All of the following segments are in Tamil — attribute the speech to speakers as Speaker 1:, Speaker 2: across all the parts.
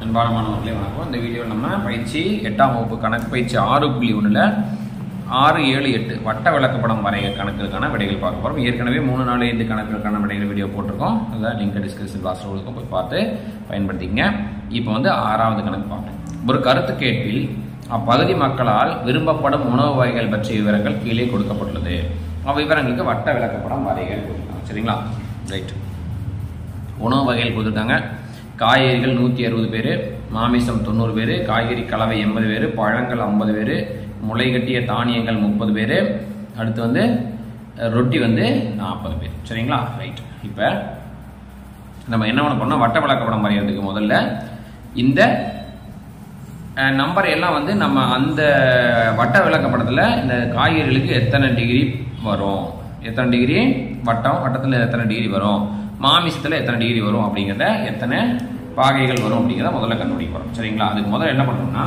Speaker 1: அன்பான மாணவர்களே வணக்கம் இந்த வீடியோ நம்ம பயிற்சி எட்டாம் வகுப்பு கணக்கு பயிற்சி ஆறு புள்ளி ஒன்றில் ஆறு ஏழு எட்டு வட்ட விளக்கப்படம் வரைய கணக்குக்கான விடைகள் பார்க்க போகிறோம் ஏற்கனவே மூணு நாலு ஐந்து கணக்குகளுக்கான விடைகள் வீடியோ போட்டிருக்கோம் அதில் லிங்க் டிஸ்கிரிப்ஷன் பாக்ஸில் கொடுக்கும் போய் பார்த்து பயன்படுத்திக்கங்க இப்போ வந்து ஆறாவது கணக்கு பார்ப்போம் ஒரு கருத்து கேட்பில் அப்பகுதி மக்களால் விரும்பப்படும் உணவு வகைகள் பற்றிய விவரங்கள் கீழே கொடுக்கப்பட்டுள்ளது அவ்விவரங்களுக்கு வட்ட விளக்கப்படம் வரைக கொடுத்துருக்காங்க சரிங்களா ரைட் உணவு வகைகள் கொடுத்துருக்காங்க காய்கறிகள் நூற்றி அறுபது பேர் மாமிசம் தொண்ணூறு பேர் காய்கறி கலவை எண்பது பேர் பழங்கள் ஐம்பது பேர் முளை கட்டிய தானியங்கள் முப்பது பேர் அடுத்து வந்து அஹ், ரொட்டி வந்து நாற்பது பேர் சரிங்களா ரைட் இப்போ நம்ம என்ன பண்ண போறோம்னா வட்ட விளக்கப்படம் வரைகிறதுக்கு முதல்ல இந்த நம்பர் எல்லாம் வந்து நம்ம அந்த வட்ட விளக்கப்படத்தில் இந்த காய்கறிகளுக்கு எத்தனை டிகிரி வரும் எத்தனை டிகிரி வட்டம் வட்டத்தில் எத்தனை டிகிரி வரும் மாமிசத்தில் எத்தனை டிகிரி வரும் அப்படிங்கிறத எத்தனை பாகைகள் வரும் அப்படிங்கிறத முதல்ல கண்டுபிடிக்க போகிறோம் சரிங்களா அதுக்கு முதல்ல என்ன பண்ணுறோம்னா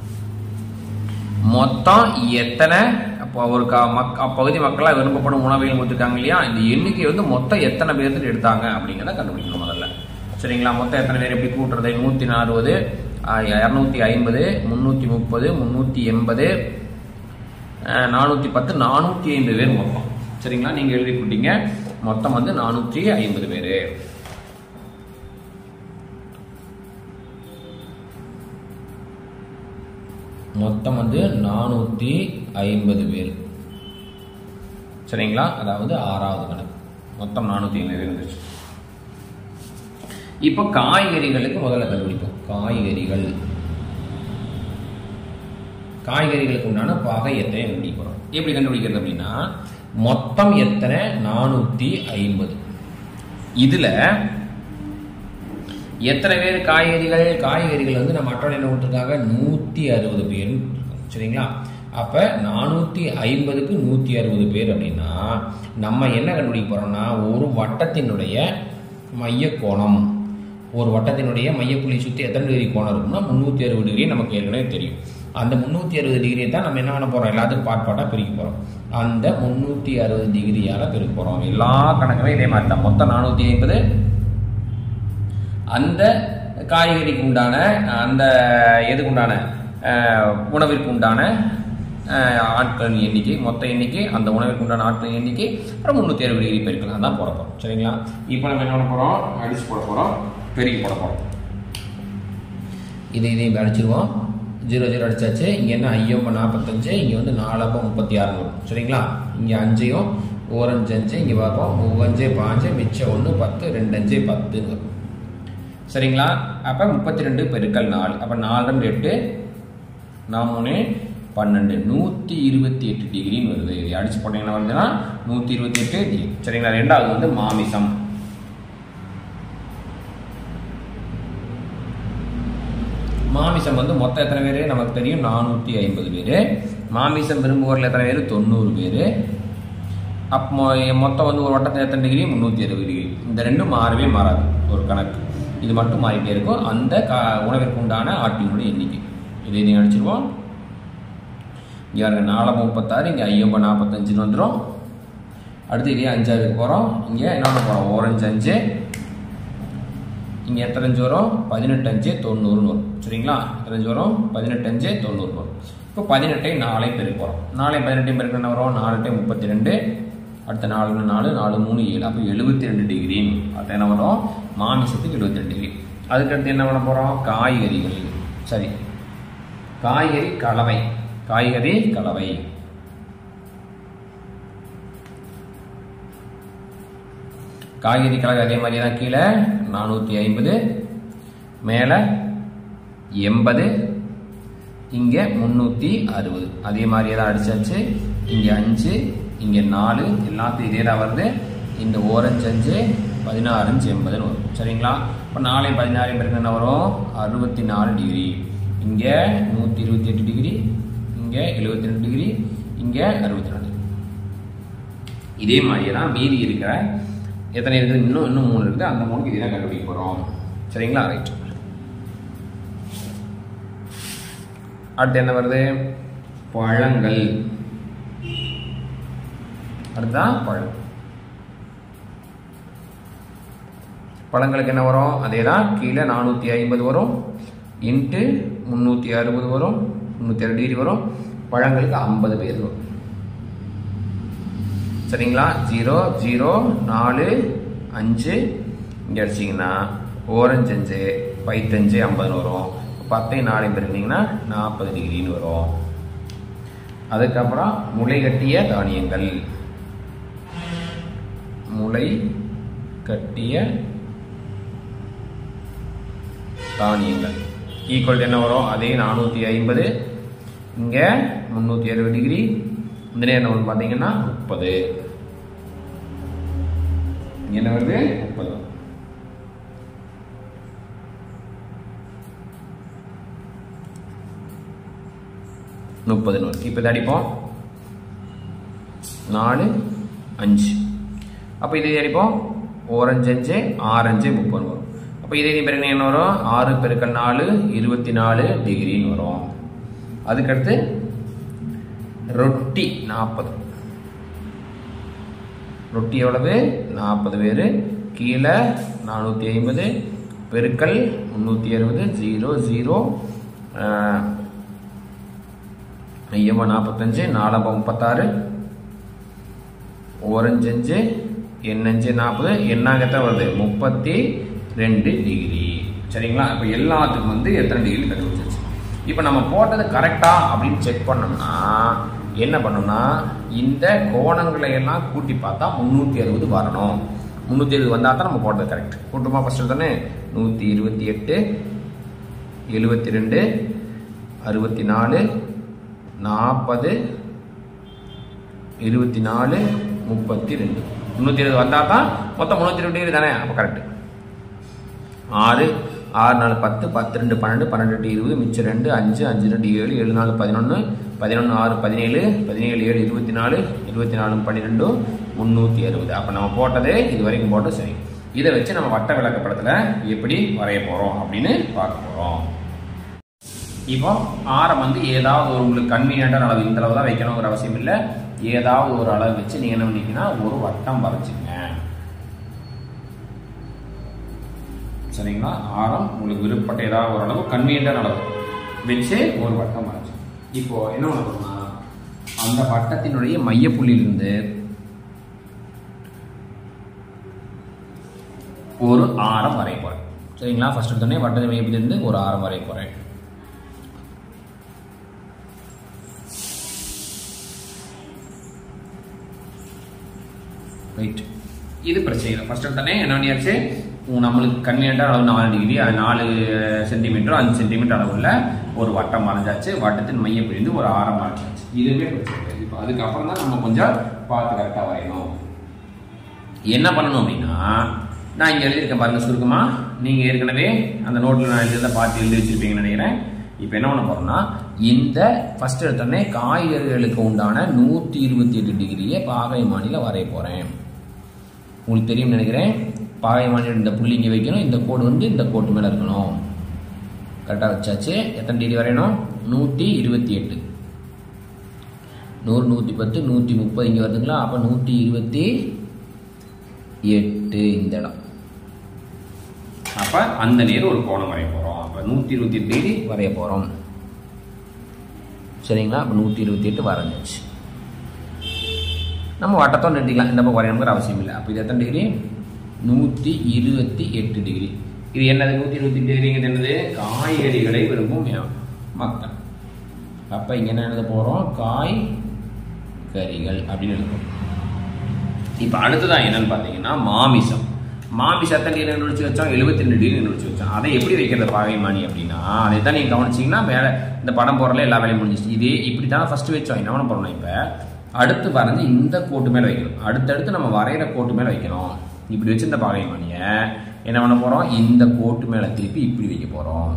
Speaker 1: மொத்தம் எத்தனை அப்போ ஒரு க மக் அப்பகுதி மக்களாக விரும்பப்படும் உணவுகள் கொடுத்துருக்காங்க இல்லையா இந்த எண்ணிக்கை வந்து மொத்தம் எத்தனை பேர்த்துட்டு எடுத்தாங்க அப்படிங்கிறத கண்டுபிடிக்கணும் முதல்ல சரிங்களா மொத்தம் எத்தனை பேர் எப்படி கூட்டுறது நூற்றி அறுபது இரநூத்தி ஐம்பது முந்நூற்றி முப்பது முந்நூற்றி எண்பது நானூற்றி பத்து நானூற்றி ஐம்பது பேர் மொத்தம் சரிங்களா நீங்கள் எழுதி கொடுத்தீங்க மொத்தம் வந்து நானூற்றி ஐம்பது பேர் மொத்தம் வந்து நானூற்றி ஐம்பது பேர் சரிங்களா அதாவது ஆறாவது கணக்கு மொத்தம் நானூற்றி ஐம்பது பேர் இருந்துச்சு இப்போ காய்கறிகளுக்கு முதல்ல கண்டுபிடிப்போம் காய்கறிகள் காய்கறிகளுக்கு உண்டான பாகை எத்தனை கண்டுபிடிக்கிறோம் எப்படி கண்டுபிடிக்கிறது அப்படின்னா மொத்தம் எத்தனை நானூற்றி ஐம்பது இதுல எத்தனை பேர் காய்கறிகள் காய்கறிகள் வந்து நம்ம அட்டவணை என்ன கொடுத்துருக்காங்க நூற்றி அறுபது பேர் சரிங்களா அப்போ நானூற்றி ஐம்பதுக்கு நூற்றி அறுபது பேர் அப்படின்னா நம்ம என்ன கண்டுபிடிக்க போகிறோம்னா ஒரு வட்டத்தினுடைய மைய கோணம் ஒரு வட்டத்தினுடைய மையப்புள்ளி சுற்றி எத்தனை டிகிரி கோணம் இருக்கும்னா முந்நூற்றி அறுபது டிகிரி நமக்கு ஏற்கனவே தெரியும் அந்த முந்நூற்றி அறுபது டிகிரியை தான் நம்ம என்ன பண்ண போகிறோம் எல்லாத்துக்கும் பாட் பாட்டாக பிரிக்க போகிறோம் அந்த முந்நூற்றி அறுபது டிகிரியால் பிரிக்க போகிறோம் எல்லா கணக்குமே இதே மாதிரி தான் மொத்தம் நானூற்றி ஐம்பது அந்த காய்கறிக்கு உண்டான அந்த எதுக்கு உண்டான அஹ், உணவிற்கு உண்டான அஹ், ஆட்களின் எண்ணிக்கை மொத்த எண்ணிக்கை அந்த உணவிற்கு உண்டான ஆட்களின் எண்ணிக்கை அப்புறம் முந்நூற்றி அறுபது டிகிரி பெருக்கலாம் தான் போட போகிறோம் சரிங்களா இப்போ நம்ம என்ன பண்ண போகிறோம் அடிச்சு போட போகிறோம் பெருக்கி போட போகிறோம் இதை இதையும் அடிச்சிருவோம் ஜீரோ ஜீரோ அடிச்சாச்சு இங்கே என்ன ஐயப்ப நாற்பத்தஞ்சு இங்கே வந்து நாலப்போ முப்பத்தி ஆறு வரும் சரிங்களா இங்கே அஞ்சையும் ஓரஞ்சு அஞ்சு இங்கே பார்ப்போம் ஒவ்வொஞ்சு பாஞ்சு மிச்சம் ஒன்று பத்து ரெண்டு அஞ்சு பத்துன்னு வரும் சரிங்களா அப்போ முப்பத்தி ரெண்டு பெருக்கல் நாலு அப்போ நாலு ரெண்டு எட்டு நான் மூணு பன்னெண்டு நூற்றி இருபத்தி எட்டு டிகிரின்னு வருது இது அடிச்சு போட்டீங்கன்னா வருதுன்னா நூற்றி இருபத்தி எட்டு டிகிரி சரிங்களா ரெண்டாவது வந்து மாமிசம் மாமிசம் வந்து மொத்தம் எத்தனை பேர் நமக்கு தெரியும் நானூற்றி ஐம்பது பேர் மாமிசம் விரும்புவோரில் எத்தனை பேர் தொண்ணூறு பேர் அப்போ மொத்தம் வந்து ஒரு வட்டத்தில் எத்தனை டிகிரி முந்நூற்றி அறுபது டிகிரி இந்த ரெண்டும் மாறவே மாறாது ஒரு கணக்கு இது மட்டும் மாறிட்டே இருக்கும் அந்த கா உணவிற்கு உண்டான ஆட்டினுடைய எண்ணிக்கை இதை இதையும் அடிச்சிருவோம் இங்கே பாருங்க நாலு முப்பத்தாறு இங்கே ஐயம்ப நாற்பத்தஞ்சுன்னு வந்துடும் அடுத்து இதே அஞ்சாவதுக்கு போகிறோம் இங்கே என்ன பண்ண போகிறோம் ஓரஞ்சு அஞ்சு இங்கே எத்தனை அஞ்சு வரும் பதினெட்டு அஞ்சு தொண்ணூறுன்னு வரும் சரிங்களா எத்தனை அஞ்சு வரும் பதினெட்டு அஞ்சு தொண்ணூறு வரும் இப்போ பதினெட்டை நாளை பெருக்க போகிறோம் நாளை பதினெட்டையும் பெருக்க என்ன வரும் நாலு முப்பத்தி ரெண்டு அடுத்த நாலு நாலு நாலு மூணு ஏழு அப்போ எழுபத்தி ரெண்டு டிகிரி அது என்ன வரும் மாமிசத்துக்கு எழுபத்தி ரெண்டு டிகிரி அதுக்கடுத்து என்ன பண்ண போகிறோம் காய்கறிகள் சரி காய்கறி கலவை காய்கறி கலவை காய்கறி கலவை அதே மாதிரி தான் கீழே நானூற்றி ஐம்பது மேலே எண்பது இங்கே முந்நூற்றி அறுபது அதே மாதிரியே தான் அடிச்சாச்சு இங்கே அஞ்சு இங்கே நாலு எல்லாத்தையும் இதே தான் வருது இந்த ஓரஞ்சு அஞ்சு பதினாறு அஞ்சு எண்பதுன்னு வரும் சரிங்களா இப்போ நாலு பதினாறு பேருக்கு என்ன வரும் அறுபத்தி நாலு டிகிரி இங்கே நூற்றி இருபத்தி எட்டு டிகிரி இங்கே எழுபத்தி ரெண்டு டிகிரி இங்கே அறுபத்தி ரெண்டு இதே மாதிரியே தான் மீதி இருக்கிற எத்தனை இருக்குது இன்னும் இன்னும் மூணு இருக்குது அந்த மூணுக்கு இதே தான் கண்டுபிடிக்க போகிறோம் சரிங்களா ரைட் அடுத்து என்ன வருது பழங்கள் அடுத்ததான் பழம் பழங்களுக்கு என்ன வரும் அதே தான் கீழே நானூற்றி ஐம்பது வரும் இன்ட்டு முந்நூற்றி அறுபது வரும் முந்நூற்றி அறுபது டிகிரி வரும் பழங்களுக்கு ஐம்பது பேர் வரும் சரிங்களா ஜீரோ ஜீரோ நாலு அஞ்சு இங்கே அடிச்சிங்கன்னா ஓரஞ்சு அஞ்சு பைத்தஞ்சு ஐம்பதுன்னு வரும் பத்தையும் நாலையும் பெருக்கினீங்கன்னா நாற்பது டிகிரின்னு வரும் அதுக்கப்புறம் முளை கட்டிய தானியங்கள் முளை கட்டிய தானியங்கள் ஈக்குவல் என்ன வரும் அதே நானூற்றி ஐம்பது இங்கே முந்நூற்றி அறுபது டிகிரி இந்த நேரம் என்ன வரும் பார்த்தீங்கன்னா முப்பது என்ன வருது முப்பது முப்பதுன்னு வரும் இப்போ இதை அடிப்போம் நாலு அஞ்சு அப்போ இதை அடிப்போம் ஓரஞ்சு அஞ்சு ஆரஞ்சு முப்பது வரும் அப்போ இதே பிறகு என்ன வரும் ஆறு பெருக்கல் நாலு இருபத்தி நாலு டிகிரின்னு வரும் அதுக்கடுத்து ரொட்டி நாற்பது ரொட்டி எவ்வளவு நாற்பது பேர் கீழே நானூற்றி ஐம்பது பெருக்கல் முந்நூற்றி அறுபது ஜீரோ ஜீரோ ஐயமா நாற்பத்தஞ்சு நாலம்பா முப்பத்தாறு ஓரஞ்சஞ்சு எண்ணஞ்சு நாற்பது எண்ணாங்கத்தான் வருது முப்பத்தி ரெண்டு டிகிரி சரிங்களா இப்போ எல்லாத்துக்கும் வந்து எத்தனை டிகிரி கண்டுபிடிச்சிருச்சு இப்போ நம்ம போட்டது கரெக்டா அப்படின்னு செக் பண்ணோம்னா என்ன பண்ணோம்னா இந்த கோணங்களை எல்லாம் கூட்டி பார்த்தா முந்நூற்றி அறுபது வரணும் முந்நூற்றி அறுபது வந்தால் தான் நம்ம போட்டது கரெக்ட் கூட்டுமா ஃபஸ்ட்டு தானே நூற்றி இருபத்தி எட்டு எழுபத்தி ரெண்டு அறுபத்தி நாலு நாற்பது இருபத்தி நாலு முப்பத்தி ரெண்டு முந்நூற்றி இருபது வந்தால் தான் மொத்தம் முந்நூற்றி இருபது டிகிரி தானே அப்போ கரெக்டு ஆறு ஆறு நாலு பத்து பத்து ரெண்டு பன்னெண்டு பன்னெண்டு ரெண்டு இருபது மிச்சம் ரெண்டு அஞ்சு அஞ்சு ரெண்டு ஏழு ஏழு நாலு பதினொன்று பதினொன்று ஆறு பதினேழு பதினேழு ஏழு இருபத்தி நாலு இருபத்தி நாலு பன்னிரெண்டு முந்நூற்றி அறுபது அப்போ நம்ம போட்டதே இது வரைக்கும் போட்டது சரி இதை வச்சு நம்ம வட்ட விளக்கப்படத்தில் எப்படி வரைய போகிறோம் அப்படின்னு பார்க்க போகிறோம் இப்போ ஆரம் வந்து ஏதாவது ஒரு உங்களுக்கு கன்வீனியண்டான அளவு இந்த அளவு தான் வைக்கணுங்கிற அவசியம் இல்லை ஏதாவது ஒரு அளவு வச்சு நீங்கள் என்ன பண்ணீங்கன்னா ஒரு வட்டம் வரைச்சிங்க சரிங்களா ஆரம் உங்களுக்கு விருப்பப்பட்ட ஏதாவது ஒரு அளவு கன்வீனியண்டான அளவு வச்சு ஒரு வட்டம் வரைச்சு இப்போ என்ன பண்ண போறோம்னா அந்த வட்டத்தினுடைய மையப்புள்ளியிலிருந்து ஒரு ஆரம் வரைய போறேன் சரிங்களா ஃபர்ஸ்ட் எடுத்தோடனே வட்டத்தின் மையப்புள்ளியிலிருந்து ஒரு ஆரம் வரைய போறேன் ரைட் இது பிரச்சனை இல்லை ஃபர்ஸ்ட் தானே என்ன பண்ணியாச்சு உம், நம்மளுக்கு கன்வீனியண்டாக அளவு நாலு டிகிரி அது நாலு சென்டிமீட்டர் அஞ்சு சென்டிமீட்டர் அளவுள்ள ஒரு வட்டம் வரைஞ்சாச்சு வட்டத்தின் மையம் பிரிந்து ஒரு ஆரம் வரைஞ்சாச்சு இதுவே பிரச்சனை இல்லை இப்போ அதுக்கப்புறம் தான் நம்ம கொஞ்சம் பார்த்து கரெக்டாக வரையணும் என்ன பண்ணணும் அப்படின்னா நான் இங்கே எழுதியிருக்கேன் பாருங்க சுருக்கமா நீங்கள் ஏற்கனவே அந்த நோட்டில் நான் எழுதியதை பார்த்து எழுதி வச்சிருப்பீங்கன்னு நினைக்கிறேன் இப்போ என்ன பண்ண போறோம்னா இந்த ஃபர்ஸ்ட் எடுத்தோடனே காய்கறிகளுக்கு உண்டான நூற்றி இருபத்தி எட்டு டிகிரியை பாகை மாநில வரைய போகிறேன் உங்களுக்கு தெரியும் நினைக்கிறேன் பாகை மாநில இந்த புள்ளி இங்கே வைக்கணும் இந்த கோடு வந்து இந்த கோட்டு மேலே இருக்கணும் கரெக்டாக வச்சாச்சு எத்தனை டிகிரி வரையணும் நூற்றி இருபத்தி எட்டு நூறு நூற்றி பத்து நூற்றி முப்பது இங்கே வருதுங்களா அப்போ நூற்றி இருபத்தி எட்டு இந்த இடம் அப்போ அந்த நேரம் ஒரு கோணம் வரைய போகிறோம் அப்போ நூற்றி இருபத்தி எட்டு டிகிரி வரைய போகிறோம் சரிங்களா அப்போ நூற்றி இருபத்தி எட்டு வரைஞ்சிச்சு நம்ம வட்டத்தோடு நிறுத்திக்கலாம் இந்த பக்கம் வரையணுங்கிற அவசியம் இல்லை அப்போ இது எத்தனை டிகிரி நூற்றி இருபத்தி எட்டு டிகிரி இது என்னது நூற்றி இருபத்தி டிகிரிங்கிறது என்னது காய்கறிகளை விரும்பும் யா- மக்கள் அப்போ இங்கே என்ன எழுத போகிறோம் காய் கறிகள் அப்படின்னு எழுதுறோம் இப்போ அடுத்ததான் என்னன்னு பார்த்தீங்கன்னா மாமிசம் மாமிசத்தை டிகிரி கண்டுபிடிச்சு வச்சோம் எழுபத்தி ரெண்டு டிகிரி கண்டுபிடிச்சு வச்சோம் அதை எப்படி வைக்கிறது பாகைமானி அப்படின்னா அதை தான் நீங்கள் கவனிச்சிங்கன்னா மேலே இந்த படம் போடுறதுல எல்லா வேலையும் முடிஞ்சிச்சு இதே இப்படி தான் ஃபஸ்ட்டு வச்சோம் என்ன பண்ண போகிறோம் இப்போ அடுத்து வரைஞ்சி இந்த கோட்டு மேலே வைக்கணும் அடுத்தடுத்து நம்ம வரைகிற கோட்டு மேலே வைக்கணும் இப்படி வச்சு இந்த பாகைமானியை என்ன பண்ண போகிறோம் இந்த கோட்டு மேலே திருப்பி இப்படி வைக்க போகிறோம்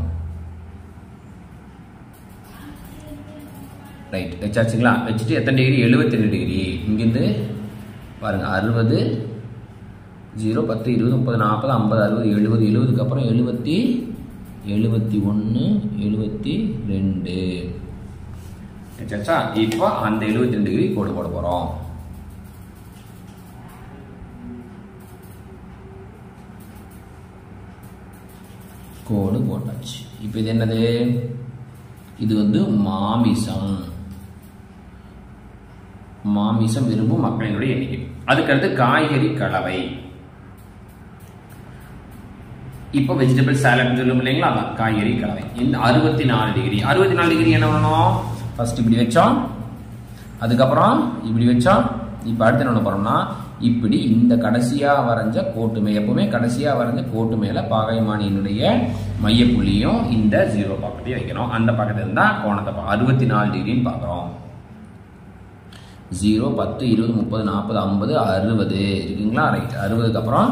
Speaker 1: ரைட் வச்சாச்சுங்களா வச்சுட்டு எத்தனை டிகிரி எழுபத்தி ரெண்டு டிகிரி இங்கேருந்து பாருங்க அறுபது ஜீரோ பத்து இருபது முப்பது நாற்பது ஐம்பது அறுபது எழுபது எழுபதுக்கு அப்புறம் எழுபத்தி எழுபத்தி ஒன்று எழுபத்தி ரெண்டு வச்சாச்சா இப்போ அந்த எழுபத்தி ரெண்டு டிகிரி கோடு போட போகிறோம் கோடு போட்டாச்சு இப்போ இப்போ இது என்னது இது வந்து மாமிசம் மாமிசம் விரும்பும் மக்களினுடைய எண்ணிக்கை அதுக்கடுத்து காய்கறி கலவை இப்போ வெஜிடபிள் சாலட் சொல்லும் இல்லைங்களா அதான் காய்கறி கலவை இந்த அறுபத்தி நாலு டிகிரி அறுபத்தி நாலு டிகிரி என்ன பண்ணணும் ஃபர்ஸ்ட் இப்படி வச்சோம் அதுக்கப்புறம் இப்படி வச்சோம் இப்போ அடுத்து என்ன போறோம்னா இப்படி இந்த கடைசியா வரைஞ்ச கோட்டு மே எப்பவுமே கடைசியா வரைஞ்ச கோட்டு மேல பாகைமானியினுடைய மையப்புள்ளியும் இந்த ஜீரோ பக்கத்தையும் வைக்கணும் அந்த பக்கத்துல இருந்தா கோணத்தை அறுபத்தி நாலு டிகிரின்னு பார்க்குறோம் ஜீரோ பத்து இருபது முப்பது நாற்பது ஐம்பது அறுபது இருக்குங்களா ரைட் அறுபதுக்கு அப்புறம்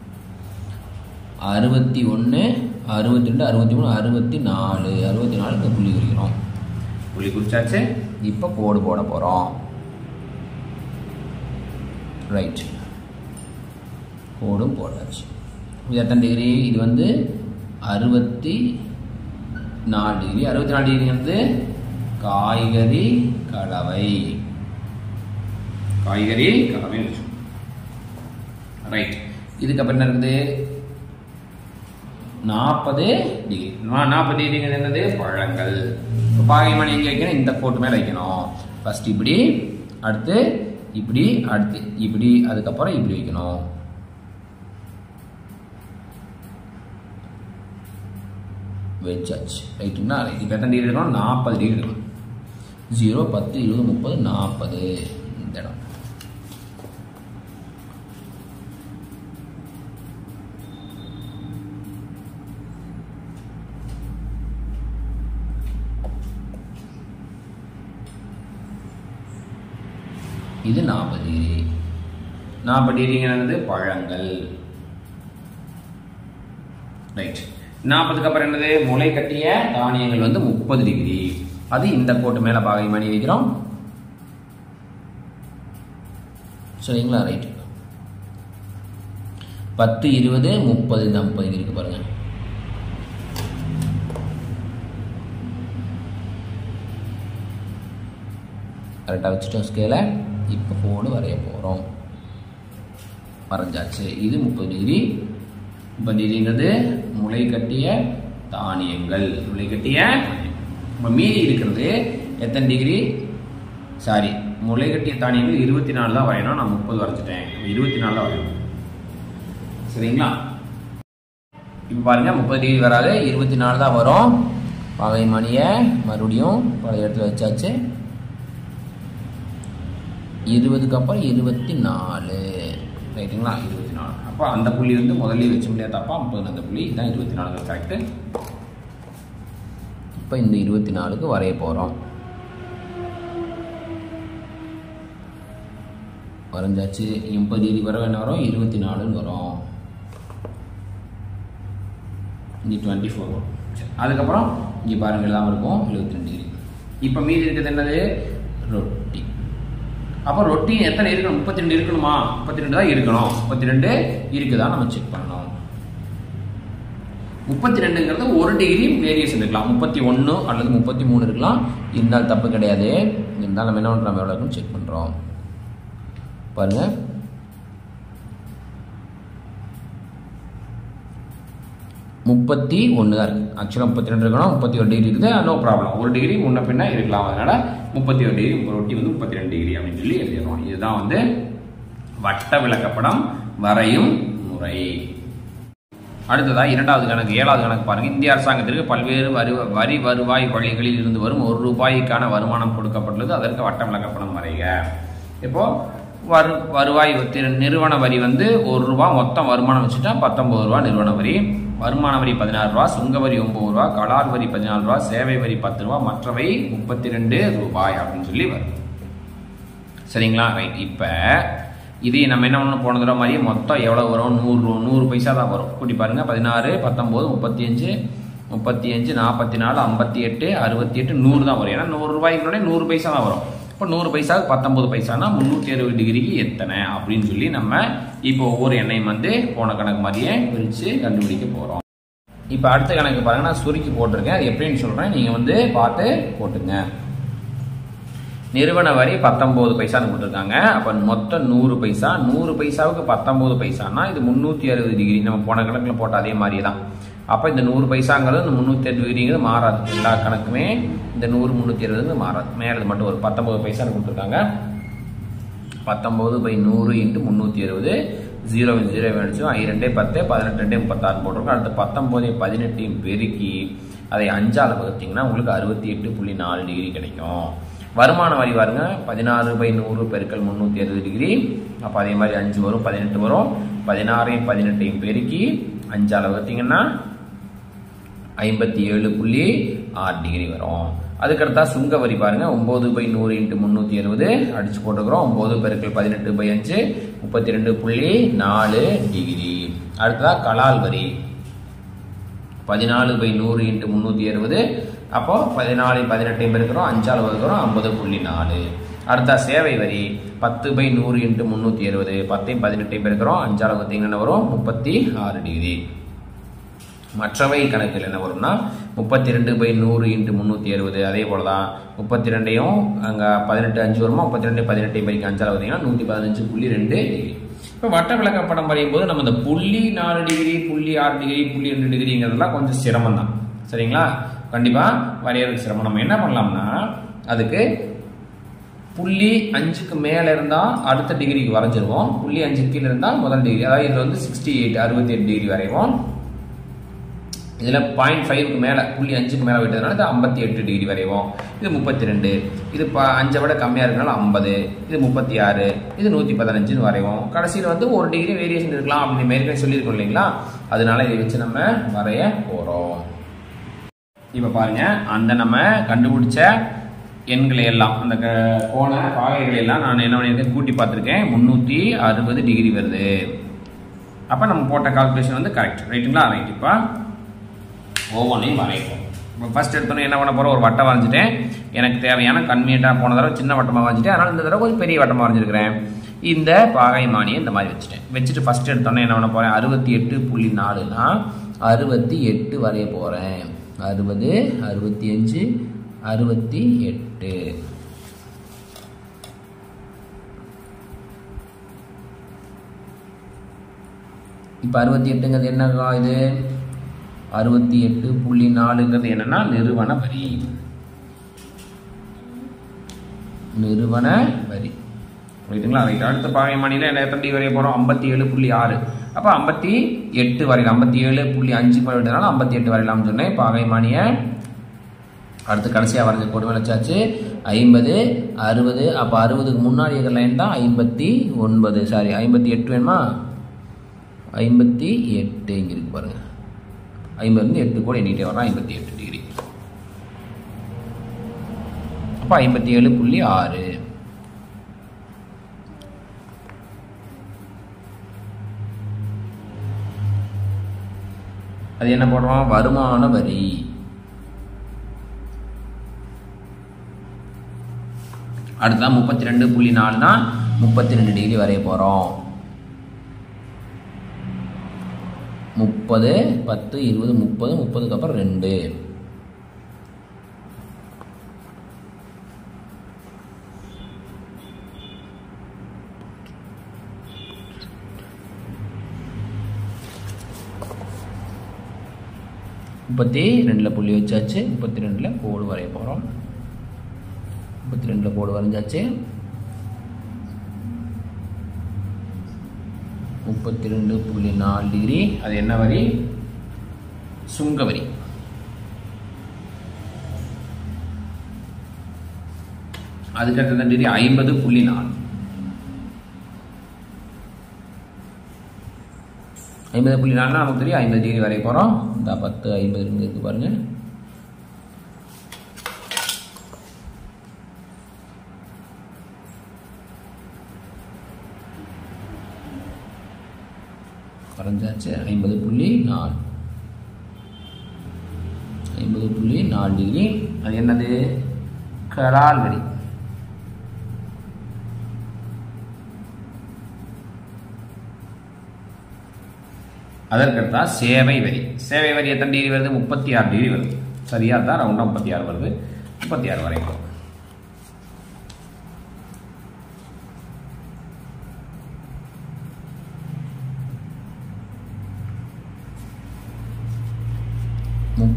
Speaker 1: அறுபத்தி ஒன்று அறுபத்தி ரெண்டு அறுபத்தி மூணு அறுபத்தி நாலு அறுபத்தி நாலுக்கு புள்ளி குறிக்கிறோம் புள்ளி குறிச்சாச்சு இப்போ கோடு போட போகிறோம் ரைட் கோடும் போட்டாச்சு இது எத்தனை டிகிரி இது வந்து அறுபத்தி நாலு டிகிரி அறுபத்தி நாலு டிகிரிங்கிறது காய்கறி கலவை காய்கறி கலவை ரைட் இதுக்கப்புறம் என்ன இருக்குது நாற்பது டிகிரி நாற்பது டிகிரிங்கிறது என்னது பழங்கள் இப்போ பாகைமணி எங்கே வைக்கணும் இந்த கோட்டு மேலே வைக்கணும் ஃபர்ஸ்ட் இப்படி அடுத்து இப்படி அடுத்து இப்படி அதுக்கப்புறம் இப்படி வைக்கணும் வச்சாச்சு ரைட்டுங்களா ரைட் இப்போ எத்தனை டிகிரி இருக்கணும் நாற்பது டிகிரி இருக்கணும் ஜீரோ பத்து இருபது முப்பது நாற்பது இந்த இடம் இது நாற்பது டிகிரி நாற்பது டிகிரிங்கிறது பழங்கள் ரைட் நாற்பதுக்கு அப்புறம் என்னது முளை கட்டிய தானியங்கள் வந்து முப்பது டிகிரி அது இந்த கோட்டு மேல பாகை மணி வைக்கிறோம் சரிங்களா ரைட் பத்து இருபது முப்பது இந்த முப்பது இருக்கு பாருங்க கரெக்டாக வச்சுட்டோம் ஸ்கேலை இப்போ கோடு வரைய போகிறோம் வரைஞ்சாச்சு இது முப்பது டிகிரி முப்பது டிகிரிங்கிறது முளை கட்டிய தானியங்கள் முளை கட்டிய இப்போ மீதி இருக்கிறது எத்தனை டிகிரி சாரி முளை கட்டிய தானியங்கள் இருபத்தி நாலு தான் வரையணும் நான் முப்பது வரைஞ்சிட்டேன் இருபத்தி நாலு தான் வரையணும் சரிங்களா இப்போ பாருங்க முப்பது டிகிரி வராது இருபத்தி நாலு தான் வரும் பகை மணியை மறுபடியும் பழைய இடத்துல வச்சாச்சு இருபதுக்கு அப்புறம் இருபத்தி நாலு ரைட்டுங்களா இருபத்தி நாலு அப்போ அந்த புள்ளி வந்து முதல்ல வச்ச முடியாது தப்பா முப்பது அந்த புள்ளி இதான் இருபத்தி நாலு கரெக்டு இப்போ இந்த இருபத்தி நாலுக்கு வரைய போகிறோம் வரைஞ்சாச்சு முப்பது டிகிரி வர என்ன வரும் இருபத்தி நாலுன்னு வரும் இங்கே டுவெண்ட்டி ஃபோர் வரும் சரி அதுக்கப்புறம் இங்கே பாருங்கள் தான் இருக்கும் எழுபத்தி ரெண்டு டிகிரி இப்போ மீதி இருக்கிறது என்னது ரொட்டி அப்போ ரொட்டி எத்தனை இருக்கணும் முப்பத்தி ரெண்டு இருக்கணுமா முப்பத்தி ரெண்டு தான் இருக்கணும் முப்பத்தி ரெண்டு இருக்குதா நம்ம செக் பண்ணணும் முப்பத்தி ரெண்டுங்கிறது ஒரு டிகிரி வேரியேஷன் இருக்கலாம் முப்பத்தி ஒன்று அல்லது முப்பத்தி மூணு இருக்கலாம் இருந்தால் தப்பு கிடையாது இருந்தாலும் நம்ம என்ன பண்ணுறோம் எவ்வளோ இருக்குன்னு செக் பண்ணுறோம் பாருங்க முப்பத்தி ஒன்று தான் இருக்குது ஆக்சுவலாக முப்பத்தி ரெண்டு இருக்கணும் முப்பத்தி ஒரு டிகிரி இருக்குது நோ ப்ராப்ளம் ஒரு டிகிரி முன்ன பின்ன இருக்கலாம் அதனால முப்பத்தி ஒரு டிகிரி ரொட்டி வந்து முப்பத்தி ரெண்டு டிகிரி அப்படின்னு சொல்லி எழுதிடுறோம் இதுதான் வந்து வட்ட விளக்கப்படம் வரையும் முறை அடுத்ததா இரண்டாவது கணக்கு ஏழாவது கணக்கு பாருங்க இந்திய அரசாங்கத்திற்கு பல்வேறு வரி வரி வருவாய் வழிகளில் இருந்து வரும் ஒரு ரூபாய்க்கான வருமானம் கொடுக்கப்பட்டுள்ளது அதற்கு வட்ட விளக்கப்படம் வரைக இப்போ வரு வருவாய் திரு- நிறுவன வரி வந்து ஒரு ரூபா மொத்தம் வருமானம் வச்சுட்டா பத்தொன்பது ரூபா நிறுவன வரி வருமான வரி பதினாறு ரூபா சுங்க வரி ஒன்பது ரூபா கலார் வரி பதினாலு ரூபா சேவை வரி பத்து ரூபா மற்றவை முப்பத்தி ரெண்டு ரூபாய் அப்படின்னு சொல்லி வரும் சரிங்களா ரைட் இப்போ இது நம்ம என்ன பண்ணணும் போன தடவை மாதிரியே மொத்தம் எவ்வளோ வரும் நூறு ரூ- நூறு பைசா தான் வரும் கூட்டி பாருங்க பதினாறு பத்தொம்போது முப்பத்தி அஞ்சு முப்பத்தி அஞ்சு நாற்பத்தி நாலு ஐம்பத்தி எட்டு அறுபத்தி எட்டு நூறு தான் வரும் ஏன்னா நூறு ரூபாய்க்கு முன்னாடி நூறு பைசா தான் வரும் இப்போ நூறு பைசாவுக்கு பத்தொன்பது பைசானா முந்நூற்றி அறுபது டிகிரிக்கு எத்தனை அப்படின்னு சொல்லி நம்ம இப்போ ஒவ்வொரு எண்ணையும் வந்து போன கணக்கு மாதிரியே பிரித்து கண்டுபிடிக்க போகிறோம் இப்போ அடுத்த கணக்கு பாருங்க நான் சுருக்கி போட்டிருக்கேன் அது எப்படின்னு சொல்கிறேன் நீங்கள் வந்து பார்த்து போட்டுங்க நிறுவன வரி பத்தொன்பது பைசான்னு கொடுத்துருக்காங்க அப்போ மொத்தம் நூறு பைசா நூறு பைசாவுக்கு பத்தொன்பது பைசானா இது முந்நூற்றி அறுபது டிகிரி நம்ம போன கணக்கில் போட்ட அதே மாதிரியே தான் அப்போ இந்த நூறு பைசாங்கிறது இந்த முந்நூற்றி எட்டு டிகிரிங்கிறது மாறாது எல்லா கணக்குமே இந்த நூறு முந்நூற்றி இருபது மாறாது மேலே மட்டும் ஒரு பத்தொம்பது பைசான்னு கொடுத்துருக்காங்க பத்தொம்பது பை நூறு இன்ட்டு முந்நூற்றி இருபது ஜீரோ ஜீரோ அடிச்சோம் ஐ ரெண்டே பத்து பதினெட்டு ரெண்டே முப்பத்தாறு போட்டிருக்கோம் அடுத்து பத்தொம்போதையும் பதினெட்டையும் பெருக்கி அதை அஞ்சால் வகுத்தீங்கன்னா உங்களுக்கு அறுபத்தி எட்டு புள்ளி நாலு டிகிரி கிடைக்கும் வருமான வரி பாருங்க பதினாறு பை நூறு பெருக்கல் முந்நூற்றி அறுபது டிகிரி அப்போ அதே மாதிரி அஞ்சு வரும் பதினெட்டு வரும் பதினாறையும் பதினெட்டையும் பெருக்கி அஞ்சால் வகுத்தீங்கன்னா ஐம்பத்தி ஏழு புள்ளி ஆறு டிகிரி வரும் அதுக்கடுத்தா சுங்க வரி பாருங்க ஒன்பது பை நூறு இன்ட்டு முந்நூற்றி அறுபது அடிச்சு போட்டுக்கிறோம் ஒன்பது பெருக்கள் பதினெட்டு பை அஞ்சு முப்பத்தி ரெண்டு புள்ளி நாலு டிகிரி அடுத்ததா கலால் வரி பதினாலு பை நூறு இன்ட்டு முந்நூற்றி அறுபது அப்போ பதினாலு பதினெட்டையும் பெருக்கிறோம் அஞ்சால் வகுக்கிறோம் ஐம்பது புள்ளி நாலு அடுத்தா சேவை வரி பத்து பை நூறு இன்ட்டு முந்நூற்றி அறுபது பத்தையும் பதினெட்டையும் பெருக்கிறோம் அஞ்சால் வகுத்தீங்கன்னா வரும் முப்பத்தி ஆறு டிகிரி மற்றவை கணக்கில் என்ன வரும்னா முப்பத்தி ரெண்டு பை நூறு இன்ட்டு முந்நூற்றி அறுபது அதே போல தான் முப்பத்தி ரெண்டையும் அங்கே பதினெட்டு அஞ்சு வருமா முப்பத்தி ரெண்டு பதினெட்டையும் பைக்கு அஞ்சால் பார்த்தீங்கன்னா நூற்றி பதினஞ்சு புள்ளி ரெண்டு டிகிரி இப்போ வட்ட விளக்க படம் வரையும் போது நம்ம இந்த புள்ளி நாலு டிகிரி புள்ளி ஆறு டிகிரி புள்ளி ரெண்டு டிகிரிங்கிறதெல்லாம் கொஞ்சம் சிரமம் தான் சரிங்களா கண்டிப்பாக வரையறதுக்கு சிரமம் நம்ம என்ன பண்ணலாம்னா அதுக்கு புள்ளி அஞ்சுக்கு மேலே இருந்தால் அடுத்த டிகிரிக்கு வரைஞ்சிருவோம் புள்ளி அஞ்சு கீழே இருந்தால் முதல் டிகிரி அதாவது இதில் வந்து சிக்ஸ்டி எயிட் அறுபத்தி எட்டு டிகிரி வரைவோம் இதில் பாயிண்ட் ஃபைவ்க்கு மேலே புள்ளி அஞ்சுக்கு மேலே விட்டதுனால இது ஐம்பத்தி எட்டு டிகிரி வரைவோம் இது முப்பத்தி ரெண்டு இது ப அஞ்சை விட கம்மியாக இருக்கனால ஐம்பது இது முப்பத்தி ஆறு இது நூற்றி பதினஞ்சுன்னு வரைவோம் கடைசியில் வந்து ஒரு டிகிரி வேரியேஷன் இருக்கலாம் அப்படின்னு மேற்கனவே சொல்லியிருக்கோம் இல்லைங்களா அதனால இதை வச்சு நம்ம வரைய போகிறோம் இப்போ பாருங்க அந்த நம்ம கண்டுபிடிச்ச எண்களை எல்லாம் அந்த க- கோண பாகைகளை எல்லாம் நான் என்ன பண்ணியிருக்கேன் கூட்டி பார்த்துருக்கேன் முந்நூற்றி அறுபது டிகிரி வருது அப்போ நம்ம போட்ட கால்குலேஷன் வந்து கரெக்ட் ரைட்டுங்களா ரைட் இப்போ ஒவ்வொன்றையும் வரைப்போம் இப்போ ஃபர்ஸ்ட் எடுத்தோன்னே என்ன பண்ண போகிறோம் ஒரு வட்டம் வரைஞ்சிட்டேன் எனக்கு தேவையான கன்வீனியண்ட்டாக போன தடவை சின்ன வட்டமாக வரைஞ்சிட்டேன் அதனால் இந்த தடவை கொஞ்சம் பெரிய வட்டமாக வரைஞ்சிருக்கிறேன் இந்த பாகை மானியை இந்த மாதிரி வச்சுட்டேன் வச்சுட்டு ஃபர்ஸ்ட் எடுத்தோன்னே என்ன பண்ண போகிறேன் அறுபத்தி எட்டு புள்ளி நாலுனா அறுபத்தி எட்டு வரைய போகிறேன் அறுபது அறுபத்தி அஞ்சு அறுபத்தி எட்டு இப்போ அறுபத்தி எட்டுங்கிறது என்னக்கா இது அறுபத்தி எட்டு புள்ளி நாலுங்கிறது என்னன்னா நிறுவன வரி நிறுவன வரி ரைட்டுங்களா ரைட் அடுத்த பாகைமணியில் என்ன எத்தனை வரைய போகிறோம் ஐம்பத்தி ஏழு புள்ளி ஆறு அப்போ ஐம்பத்தி எட்டு வரையில் ஐம்பத்தி ஏழு புள்ளி அஞ்சு வரையினால ஐம்பத்தி எட்டு வரையலாம்னு சொன்னேன் பாகைமானியை அடுத்து கடைசியாக வரைஞ்ச கோடு வச்சாச்சு ஐம்பது அறுபது அப்போ அறுபதுக்கு முன்னாடி இருக்கிற லைன் தான் ஐம்பத்தி ஒன்பது சாரி ஐம்பத்தி எட்டு வேணுமா ஐம்பத்தி எட்டு இங்கே இருக்கு பாருங்க ஐம்பதுலேருந்து எட்டு கூட எண்ணிட்டே வரோம் ஐம்பத்தி எட்டு டிகிரி அப்போ ஐம்பத்தி ஏழு புள்ளி ஆறு அது என்ன போடுறோம் வருமான வரி அடுத்ததான் முப்பத்தி ரெண்டு புள்ளி நாலுனா முப்பத்தி ரெண்டு டிகிரி வரைய போகிறோம் முப்பது பத்து இருபது முப்பது முப்பதுக்கு அப்புறம் ரெண்டு முப்பத்தி ரெண்டில் புள்ளி வச்சாச்சு முப்பத்தி ரெண்டில் கோடு வரைய போகிறோம் முப்பத்தி ரெண்டில் கோடு வரைஞ்சாச்சு முப்பத்தி ரெண்டு புள்ளி நாலு டிகிரி அது என்ன வரி சுங்க வரி அதுக்கு அடுத்த டிகிரி ஐம்பது புள்ளி நாலு ஐம்பது புள்ளி நாலுனா நமக்கு தெரியும் ஐம்பது டிகிரி வரைய போகிறோம் இந்த பத்து ஐம்பது இருக்கு பாருங்க வரைஞ்சாச்சு ஐம்பது புள்ளி நாலு ஐம்பது புள்ளி நாலு டிகிரி அது என்னது கலால் வரி அதற்கடுத்தா சேவை வரி சேவை வரி எத்தனை டிகிரி வருது முப்பத்தி ஆறு டிகிரி வருது சரியா தான் ரவுண்டாக முப்பத்தி ஆறு வருது முப்பத்தி ஆறு வரைக்கும்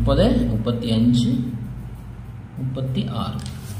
Speaker 1: முப்பது முப்பத்தி அஞ்சு முப்பத்தி ஆறு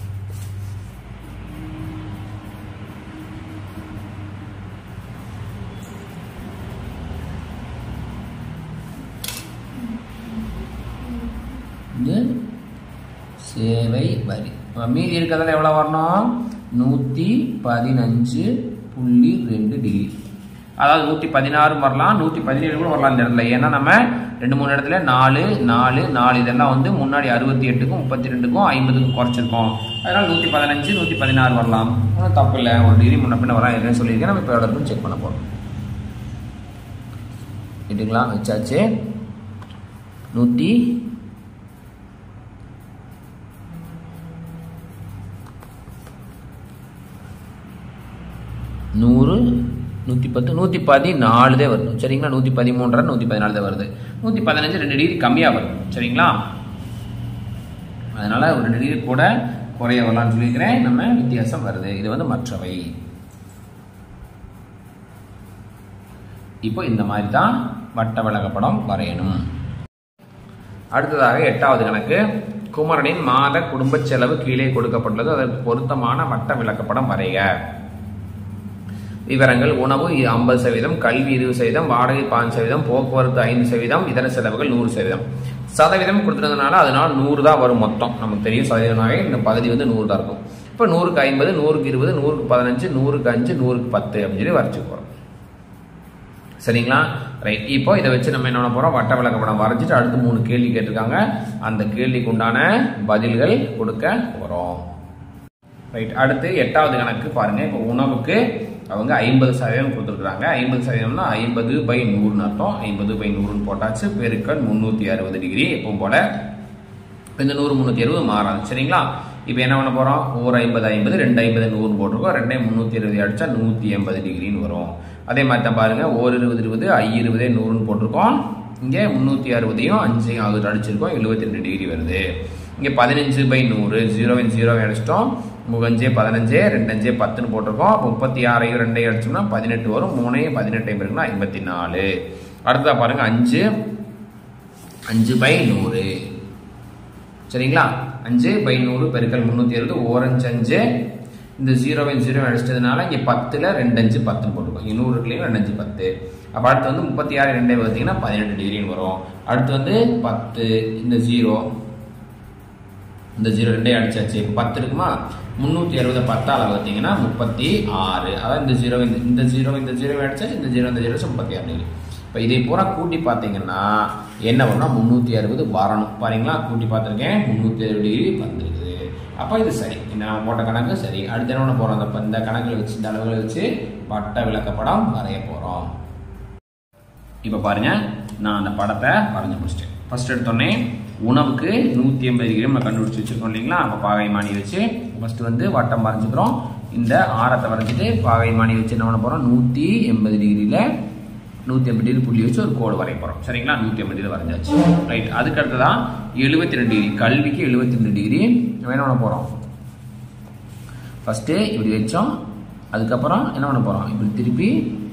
Speaker 1: இது சேவை வரி அப்ப மீதி இருக்கிறதுல எவ்வளோ வரணும் நூற்றி பதினஞ்சு புள்ளி ரெண்டு டிகிரி அதாவது நூற்றி பதினாறு வரலாம் நூற்றி பதினேழு கூட வரலாம் இந்த இடத்துல ஏன்னா நம்ம ரெண்டு மூணு இடத்துல நாலு நாலு நாலு இதெல்லாம் வந்து முன்னாடி அறுபத்தி எட்டுக்கும் முப்பத்தி ரெண்டுக்கும் ஐம்பதுக்கும் குறைச்சிருக்கோம் அதனால் நூற்றி பதினஞ்சு நூற்றி பதினாறு வரலாம் ஒன்றும் தப்பு இல்லை ஒரு டிகிரி முன்ன பின்ன வரலாம் எதுன்னு சொல்லியிருக்கேன் நம்ம இப்போ எவ்வளோ செக் பண்ண போகிறோம் இட்டுங்களா வச்சாச்சு நூற்றி நூறு நூற்றி பத்து நூற்றி பதினாலு தான் வருது சரிங்களா நூற்றி பதிமூன்றரை நூற்றி பதினாலு தான் வருது நூற்றி பதினஞ்சு ரெண்டு டிகிரி கம்மியாக வரும் சரிங்களா அதனால ஒரு ரெண்டு டிகிரி கூட குறைய வரலாம்னு சொல்லியிருக்கிறேன் நம்ம வித்தியாசம் வருது இது வந்து மற்றவை இப்போ இந்த மாதிரி தான் வட்ட விளக்கப்படம் வரையணும் அடுத்ததாக எட்டாவது கணக்கு குமரனின் மாத குடும்ப செலவு கீழே கொடுக்கப்பட்டுள்ளது அதற்கு பொருத்தமான வட்ட விளக்கப்படம் வரைக விவரங்கள் உணவு ஐம்பது சதவீதம் கல்வி இருபது சதவீதம் வாடகை பாஞ்சு சதவீதம் போக்குவரத்து ஐந்து சதவீதம் இதர செலவுகள் நூறு சதவீதம் சதவீதம் கொடுத்துருந்ததுனால அதனால நூறு தான் வரும் மொத்தம் நமக்கு தெரியும் சதவீதமாகவே இந்த பகுதி வந்து நூறு தான் இருக்கும் இப்போ நூறுக்கு ஐம்பது நூறுக்கு இருபது நூறுக்கு பதினஞ்சு நூறுக்கு அஞ்சு நூறுக்கு பத்து அப்படின்னு சொல்லி வரைச்சு போகிறோம் சரிங்களா ரைட் இப்போ இதை வச்சு நம்ம என்ன பண்ண போகிறோம் வட்ட விளக்கப்படம் வரைஞ்சிட்டு அடுத்து மூணு கேள்வி கேட்டிருக்காங்க அந்த கேள்விக்கு உண்டான பதில்கள் கொடுக்க போகிறோம் ரைட் அடுத்து எட்டாவது கணக்கு பாருங்க இப்போ உணவுக்கு அவங்க ஐம்பது சதவீதம் கொடுத்துருக்குறாங்க ஐம்பது சதவீதம்னா ஐம்பது பை நூறுன்னு அர்த்தம் ஐம்பது பை நூறுன்னு போட்டாச்சு பெருக்கல் முந்நூற்றி அறுபது டிகிரி எப்பவும் போல இந்த நூறு முந்நூற்றி அறுபது மாறாது சரிங்களா இப்போ என்ன பண்ண போகிறோம் ஒரு ஐம்பது ஐம்பது ரெண்டு ஐம்பது நூறு போட்டிருக்கோம் ரெண்டே முந்நூற்றி இருபது அடிச்சா நூற்றி எண்பது டிகிரின்னு வரும் அதே மாதிரி தான் பாருங்க ஒரு இருபது இருபது ஐ இருபதே நூறுன்னு போட்டிருக்கோம் இங்கே முந்நூற்றி அறுபதையும் அஞ்சையும் ஆகுது அடிச்சிருக்கோம் எழுபத்தி ரெண்டு டிகிரி வருது இங்கே பதினஞ்சு பை நூறு ஜீரோவின் ஜீரோவை அடிச்சிட்டோம் முகஞ்சே பதினஞ்சே ரெண்டஞ்சே பத்துன்னு போட்டிருக்கோம் முப்பத்தி ஆறையும் ரெண்டையும் அடிச்சோம்னா பதினெட்டு வரும் மூணையும் பதினெட்டையும் இருக்குன்னா ஐம்பத்தி நாலு அடுத்தா பாருங்க அஞ்சு அஞ்சு பை நூறு சரிங்களா அஞ்சு பை நூறு பெருக்கல் முந்நூற்றி அறுபது ஓரஞ்சு அஞ்சு இந்த ஜீரோவின் ஜீரோ அடிச்சதுனால இங்கே பத்தில் ரெண்டு அஞ்சு பத்துன்னு போட்டுருக்கோம் இங்கே நூறு இருக்குல்லையும் ரெண்டு அஞ்சு பத்து அப்போ அடுத்து வந்து முப்பத்தி ஆறு ரெண்டே பார்த்தீங்கன்னா பதினெட்டு டிகிரின்னு வரும் அடுத்து வந்து பத்து இந்த ஜீரோ இந்த ஜீரோ ரெண்டே அடிச்சாச்சு இப்போ பத்து இருக்குமா முந்நூற்றி அறுபது பத்தால் பார்த்தீங்கன்னா முப்பத்தி ஆறு அதாவது இந்த ஜீரோ இந்த இந்த ஜீரோ இந்த ஜீரோ அடிச்சா இந்த ஜீரோ இந்த ஜீரோ முப்பத்தி ஆறு டிகிரி இப்போ இதை பூரா கூட்டி பார்த்தீங்கன்னா என்ன வரும்னா முந்நூற்றி அறுபது வரணும் பாருங்களா கூட்டி பார்த்துருக்கேன் முந்நூற்றி அறுபது டிகிரி வந்துருக்குது அப்போ இது சரி நான் போட்ட கணக்கு சரி அடுத்த என்ன பண்ண போகிறோம் அந்த இந்த கணக்கில் வச்சு இந்த அளவுகளை வச்சு வட்ட விளக்கப்படம் வரைய போகிறோம் இப்போ பாருங்க நான் அந்த படத்தை வரைஞ்சி முடிச்சிட்டேன் ஃபர்ஸ்ட் எடுத்தோடனே உணவுக்கு நூற்றி எண்பது டிகிரி நம்ம கண்டுபிடிச்சி வச்சிருக்கோம் இல்லைங்களா அப்போ பாகை மானி வச்சு ஃபர்ஸ்ட் வந்து வட்டம் வரைஞ்சிக்கிறோம் இந்த ஆரத்தை வரைஞ்சிட்டு பாகை மானி வச்சு என்ன பண்ண போகிறோம் நூற்றி எண்பது டிகிரியில் நூற்றி ஐம்பது டிகிரி புள்ளி வச்சு ஒரு கோடு வரைய போகிறோம் சரிங்களா நூற்றி ஐம்பது டிகிரி வரைஞ்சாச்சு ரைட் அதுக்கு அடுத்ததான் எழுபத்தி ரெண்டு டிகிரி கல்விக்கு எழுபத்தி ரெண்டு டிகிரி நம்ம என்ன பண்ண போகிறோம் ஃபஸ்ட்டு இப்படி வச்சோம் அதுக்கப்புறம் என்ன பண்ண போகிறோம் இப்படி திருப்பி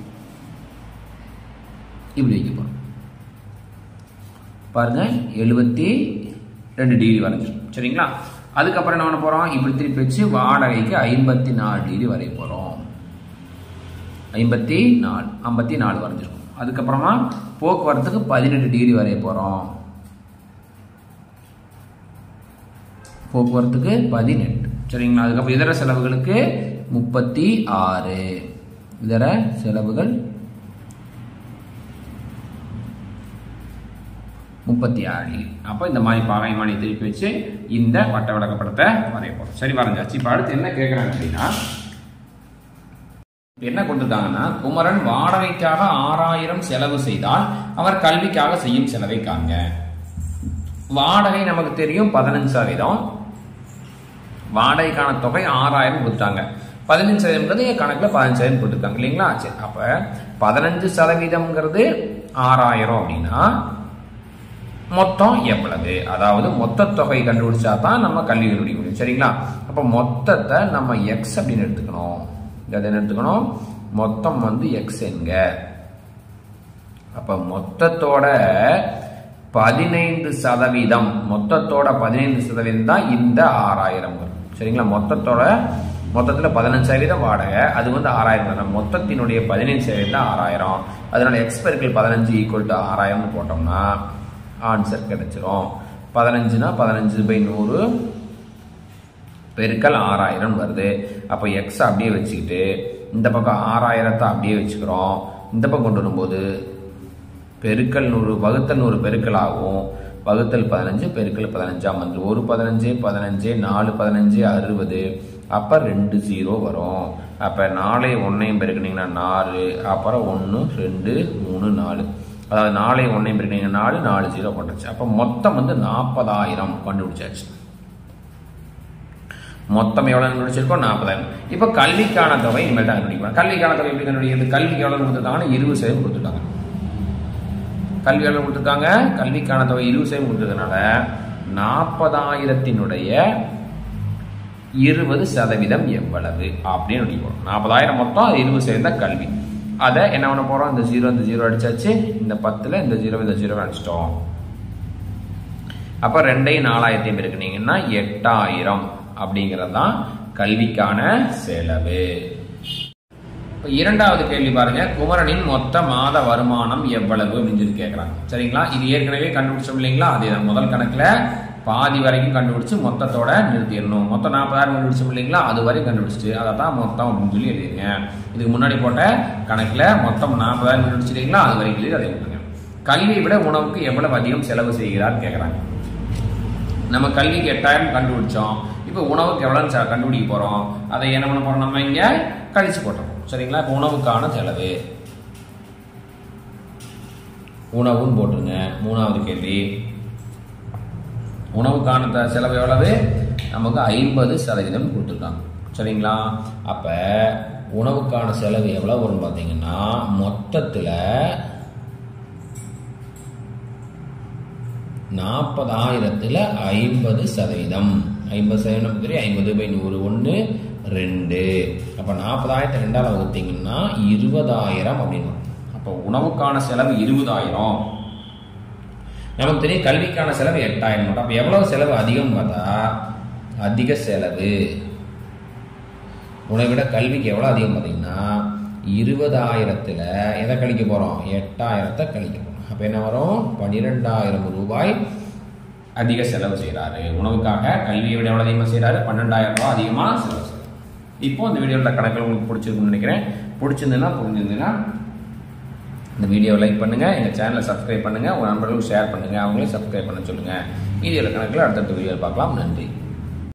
Speaker 1: இப்படி வைக்க போகிறோம் பாருங்க எழுபத்தி ரெண்டு டிகிரி வரைஞ்சிடும் சரிங்களா அதுக்கப்புறம் என்ன பண்ண போகிறோம் இப்படி திருப்பி வச்சு வாடகைக்கு ஐம்பத்தி நாலு டிகிரி வரைய போகிறோம் ஐம்பத்தி நாலு ஐம்பத்தி நாலு வரைஞ்சிருக்கும் அதுக்கப்புறமா போக்குவரத்துக்கு பதினெட்டு டிகிரி வரைய போகிறோம் போக்குவரத்துக்கு பதினெட்டு சரிங்களா அதுக்கப்புறம் இதர செலவுகளுக்கு முப்பத்தி ஆறு இதர செலவுகள் முப்பத்தி ஆறு டிகிரி அப்போ இந்த மாதிரி பாகை மானி திருப்பி வச்சு இந்த வட்ட விளக்கப்படத்தை வரைய போகிறோம் சரி வரைஞ்சாச்சு இப்போ அடுத்து என்ன கேட்குறாங்க அப்படின்னா என்ன கொடுத்துருக்காங்கன்னா குமரன் வாடகைக்காக ஆறாயிரம் செலவு செய்தால் அவர் கல்விக்காக செய்யும் செலவை காண்க வாடகை நமக்கு தெரியும் பதினஞ்சு சதவீதம் வாடகைக்கான தொகை ஆறாயிரம் கொடுத்தாங்க பதினஞ்சு சதவீதம்ங்கிறது கணக்கில் பதினஞ்சு சதவீதம் கொடுத்துருக்காங்க இல்லைங்களா சரி அப்போ பதினஞ்சு சதவீதம்ங்கிறது ஆறாயிரம் அப்படின்னா மொத்தம் எவ்வளவு அதாவது மொத்த தொகை கண்டுபிடிச்சா தான் நம்ம கல்வி கண்டுபிடிக்க முடியும் சரிங்களா அப்போ மொத்தத்தை நம்ம எக்ஸ் அப்படின்னு எடுத்துக்கணும் அதை என்ன எடுத்துக்கணும் மொத்தம் வந்து எக்ஸ் என்க அப்போ மொத்தத்தோட பதினைந்து சதவீதம் மொத்தத்தோட பதினைந்து சதவீதம் தான் இந்த ஆறாயிரம் வரும் சரிங்களா மொத்தத்தோட மொத்தத்தில் பதினஞ்சு சதவீதம் வாடகை அது வந்து ஆறாயிரம் வரும் மொத்தத்தினுடைய பதினைந்து சதவீதம் தான் ஆறாயிரம் அதனால எக்ஸ் பெருக்கள் பதினஞ்சு ஈக்குவல் டு ஆறாயிரம்னு போட்டோம்னா ஆன்சர் கிடைச்சிரும் பதினஞ்சுனா பதினஞ்சு பை நூறு பெருக்கல் ஆறாயிரம் வருது அப்போ எக்ஸ் அப்படியே வச்சுக்கிட்டு இந்த பக்கம் ஆறாயிரத்தை அப்படியே வச்சுக்கிறோம் இந்த பக்கம் கொண்டு வரும்போது பெருக்கல் நூறு வகுத்தல் நூறு பெருக்கல் ஆகும் வகுத்தல் பதினஞ்சு பெருக்கல் பதினஞ்சாம் வந்து ஒரு பதினஞ்சு பதினஞ்சு நாலு பதினஞ்சு அறுபது அப்போ ரெண்டு ஜீரோ வரும் அப்போ நாளை ஒன்றையும் பெருக்கினீங்கன்னா நாலு அப்புறம் ஒன்று ரெண்டு மூணு நாலு அதாவது நாளை ஒன்றையும் பெருக்கினீங்கன்னா நாலு நாலு ஜீரோ போட்டுச்சு அப்போ மொத்தம் வந்து நாற்பதாயிரம் கண்டுபிடிச்சாச்சு மொத்தம் எவ்வளோ கண்டுபிடிச்சிருக்கோம் நாற்பதாயிரம் இப்போ கல்விக்கான தொகை இனிமேல் தான் கண்டுபிடிக்கணும் கல்விக்கான தொகை எப்படி கண்டுபிடிக்கிறது கல்விக்கு எவ்வளோ கொடுத்துருக்காங்கன்னா இருபது சதவீதம் கொடுத்துருக்காங்க கல்வி எவ்வளோ கொடுத்துருக்காங்க கல்விக்கான தொகை இருபது சதவீதம் கொடுத்ததுனால நாற்பதாயிரத்தினுடைய இருபது சதவீதம் எவ்வளவு அப்படின்னு நினைக்கிறோம் நாற்பதாயிரம் மொத்தம் அது இருபது சதவீதம் கல்வி அதை என்ன பண்ண போகிறோம் இந்த ஜீரோ இந்த ஜீரோ அடிச்சாச்சு இந்த பத்தில் இந்த ஜீரோ இந்த ஜீரோ அடிச்சிட்டோம் அப்போ ரெண்டையும் நாலாயிரத்தையும் இருக்குனீங்கன்னா எட்டாயிரம் அப்படிங்கிறது தான் கல்விக்கான செலவு இப்போ இரண்டாவது கேள்வி பாருங்க குமரனின் மொத்த மாத வருமானம் எவ்வளவு அப்படின்னு சொல்லி கேட்குறாங்க சரிங்களா இது ஏற்கனவே கண்டுபிடிச்சோம் இல்லைங்களா அதே தான் முதல் கணக்கில் பாதி வரைக்கும் கண்டுபிடிச்சு மொத்தத்தோட நிறுத்திடணும் மொத்தம் நாற்பதாயிரம் கண்டுபிடிச்சோம் இல்லைங்களா அது வரைக்கும் கண்டுபிடிச்சிட்டு அதை தான் மொத்தம் அப்படின்னு சொல்லி எழுதிருங்க இதுக்கு முன்னாடி போட்ட கணக்கில் மொத்தம் நாற்பதாயிரம் கண்டுபிடிச்சிட்டீங்களா அது வரைக்கும் எழுதி அதை விட்டுருங்க கல்வியை விட உணவுக்கு எவ்வளவு அதிகம் செலவு செய்கிறார் கேட்குறாங்க நம்ம கல்விக்கு எட்டாயிரம் கண்டுபிடிச்சோம் இப்போ உணவுக்கு எவ்வளோன்னு செ- கண்டுபிடிக்க போகிறோம் அதை என்ன பண்ண போகிறோம் நம்ம இங்கே கழிச்சு போட்டுறோம் சரிங்களா இப்போ உணவுக்கான செலவு உணவுன்னு போட்டுருங்க மூணாவது கேள்வி உணவுக்கான த- செலவு எவ்வளவு நமக்கு ஐம்பது சதவீதம் கொடுத்துருக்காங்க சரிங்களா அப்போ உணவுக்கான செலவு எவ்வளோ வரும்னு பார்த்தீங்கன்னா மொத்தத்தில் நாற்பதாயிரத்தில் ஐம்பது சதவீதம் ஐம்பது சதவீதம் தெரியும் ஐம்பது பை நூறு ஒன்று ரெண்டு அப்போ நாற்பதாயிரத்தை ரெண்டால் வகுத்தீங்கன்னா இருபதாயிரம் அப்படின்னு வரும். அப்போ உணவுக்கான செலவு இருபதாயிரம் நமக்கு தெரியும் கல்விக்கான செலவு எட்டாயிரம் மட்டும் அப்போ எவ்வளவு செலவு அதிகம் பார்த்தா அதிக செலவு உணவை விட கல்விக்கு எவ்வளோ அதிகம் பார்த்தீங்கன்னா இருபதாயிரத்தில் எதை கழிக்க போகிறோம் எட்டாயிரத்தை கழிக்க போகிறோம் அப்போ என்ன வரும் பன்னிரெண்டாயிரம் ரூபாய் அதிக செலவு செய்கிறாரு உணவுக்காக கல்வியை விட எவ்வளோ அதிகமாக செய்கிறாரு பன்னெண்டாயிரம் ரூபாய் அதிகமாக செலவு செய்கிறாரு இப்போ இந்த வீடியோவில் கணக்கில் உங்களுக்கு பிடிச்சிருக்குன்னு நினைக்கிறேன் பிடிச்சிருந்ததுன்னா புரிஞ்சிருந்ததுன்னா இந்த வீடியோவை லைக் பண்ணுங்கள் எங்கள் சேனலை சப்ஸ்கிரைப் பண்ணுங்கள் உங்கள் நண்பர்களுக்கு ஷேர் பண்ணுங்கள் அவங்களையும் சப்ஸ்கிரைப் பண்ண சொல்லுங்கள் வீடியோவில் கணக்கில் அடுத்தடுத்த வீடியோவில் பார்க்கலாம் நன்றி